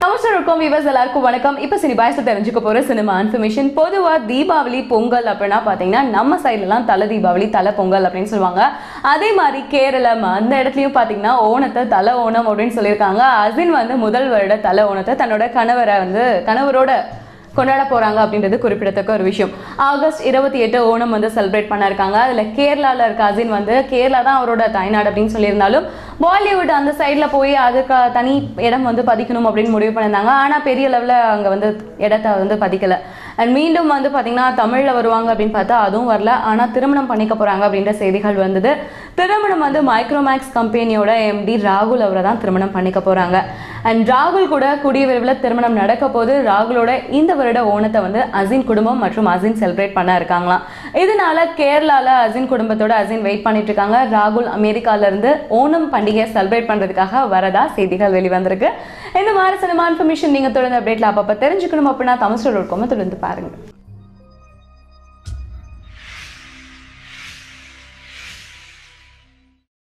நமஸ்கார் இருக்கும் விவர்ஸ் எல்லாருக்கும் வணக்கம் இப்போ சினி பாய்ஸ் தெரிஞ்சுக்க போற சினிமா இன்ஃபர்மேஷன் பொதுவா தீபாவளி பொங்கல் அப்படின்னா பாத்தீங்கன்னா நம்ம சைட்லலாம் தலை தீபாவளி தலை பொங்கல் அப்படின்னு சொல்லுவாங்க அதே மாதிரி கேரளம் அந்த இடத்துலயும் பாத்தீங்கன்னா ஓணத்தை தலை ஓணம் அப்படின்னு சொல்லியிருக்காங்க அசின் வந்து முதல் வருட தலை ஓணத்தை தன்னோட கணவரை வந்து கணவரோட கொண்டாட போறாங்க அப்படின்றது குறிப்பிடத்தக்க ஒரு விஷயம் ஆகஸ்ட் இருபத்தி எட்டு ஓணம் வந்து செலிப்ரேட் பண்ண இருக்காங்க அதுல கேரளால இருக்க அசின் வந்து கேரளா தான் அவரோட தாய்நாடு அப்படின்னு சொல்லியிருந்தாலும் பாலிவுட் அந்த சைடில் போய் அதுக்கு தனி இடம் வந்து பதிக்கணும் அப்படின்னு முடிவு பண்ணியிருந்தாங்க ஆனால் பெரிய லெவலில் அங்கே வந்து இடத்த வந்து பதிக்கலை அண்ட் மீண்டும் வந்து பார்த்தீங்கன்னா தமிழில் வருவாங்க அப்படின்னு பார்த்தா அதுவும் வரல ஆனால் திருமணம் பண்ணிக்க போகிறாங்க அப்படின்ற செய்திகள் வந்தது திருமணம் வந்து மைக்ரோமேக்ஸ் கம்பெனியோட எம்டி ராகுல் அவரை தான் திருமணம் பண்ணிக்க போகிறாங்க அண்ட் ராகுல் கூட கூடிய விரைவில் திருமணம் நடக்க போது ராகுலோட இந்த வருட ஓணத்தை வந்து அசின் குடும்பம் மற்றும் அசின் செலிப்ரேட் பண்ண இருக்காங்களாம் இதனால கேரளால அசின் குடும்பத்தோட அசின் வெயிட் பண்ணிட்டு இருக்காங்க ராகுல் அமெரிக்கால இருந்து ஓணம் பண்டிகையை செலிப்ரேட் பண்றதுக்காக வரதா செய்திகள் வெளிவந்திருக்கு இந்த மாதிரி சினிமா இன்ஃபர்மேஷன் நீங்க தொடர்ந்து அப்டேட்ல அப்பப்ப தெரிஞ்சுக்கணும் அப்படின்னா தமிழ் ஸ்டோர் தொடர்ந்து பாருங்க